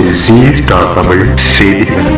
G star Tamil செய்திகள்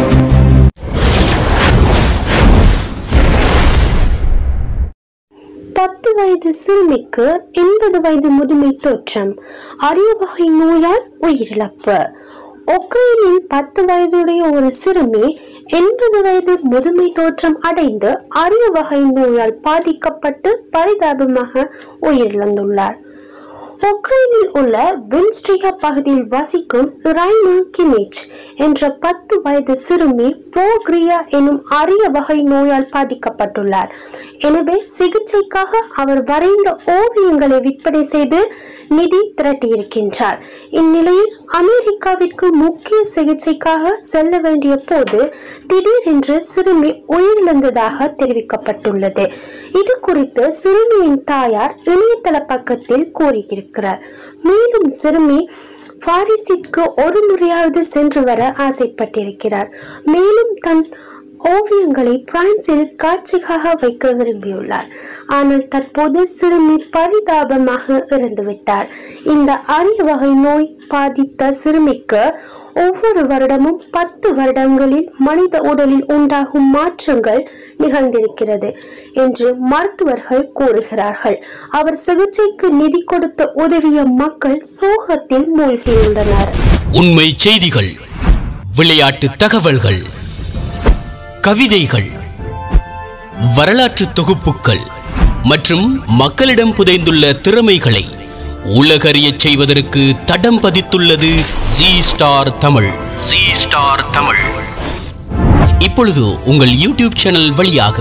பத்து வயது சிறுமிக்கு எண்பது வயது முதுமை தோற்றம் அரிய வகை நோயால் உயிரிழப்பு உக்ரைனில் பத்து வயதுடைய ஒரு சிறுமி எண்பது வயது முதுமை தோற்றம் அடைந்து அரிய வகை நோயால் பாதிக்கப்பட்டு பரிதாபமாக உயிரிழந்துள்ளார் உக்ரைனில் உள்ள வின்ஸ்ட்ரியா பகுதியில் வசிக்கும் ரைனா கிமிச் என்ற பத்து வயது சிறுமி போக்ரியா எனும் அரிய வகை நோயால் பாதிக்கப்பட்டுள்ளார் எனவே சிகிச்சைக்காக அவர் வரைந்த ஓவியங்களை விற்பனை செய்து நிதி திரட்டியிருக்கின்றார் இந்நிலையில் அமெரிக்காவிற்கு முக்கிய சிகிச்சைக்காக செல்ல வேண்டிய போது திடீரென்று சிறுமி உயிரிழந்ததாக தெரிவிக்கப்பட்டுள்ளது இது குறித்து சிறுமியின் தாயார் இணையதள பக்கத்தில் கூறியிருக்கிறார் மேலும் சிறுமி பாரிஸிற்கு ஒரு முறையாவது சென்று வர ஆசைப்பட்டிருக்கிறார் மேலும் தன் ஓவியங்களை பிரான்சில் காட்சிக்காக வைக்க விரும்பியுள்ளார் ஆனால் தற்போது சிறுமி பரிதாபமாக இறந்துவிட்டார் இந்த அரிய வகை நோய் பாதித்த சிறுமிக்கு ஒவ்வொரு வருடமும் பத்து வருடங்களில் மனித உடலில் உண்டாகும் மாற்றங்கள் நிகழ்ந்திருக்கிறது என்று மருத்துவர்கள் கூறுகிறார்கள் அவர் சிகிச்சைக்கு நிதி கொடுத்து உதவிய மக்கள் சோகத்தில் மூழ்கியுள்ளனர் உண்மை செய்திகள் விளையாட்டு தகவல்கள் கவிதைகள் வரலாற்று தொகுப்புகள் மற்றும் மக்களிடம் புதைந்துள்ள திறமைகளை உலகறியச் செய்வதற்கு தடம் பதித்துள்ளது Zee star Tamil Zee star Tamil இப்பொழுது உங்கள் யூடியூப் சேனல் வழியாக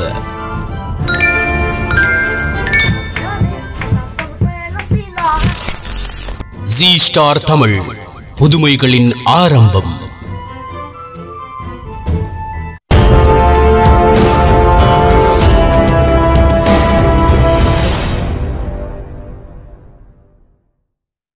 ஜி ஸ்டார் தமிழ் புதுமைகளின் ஆரம்பம்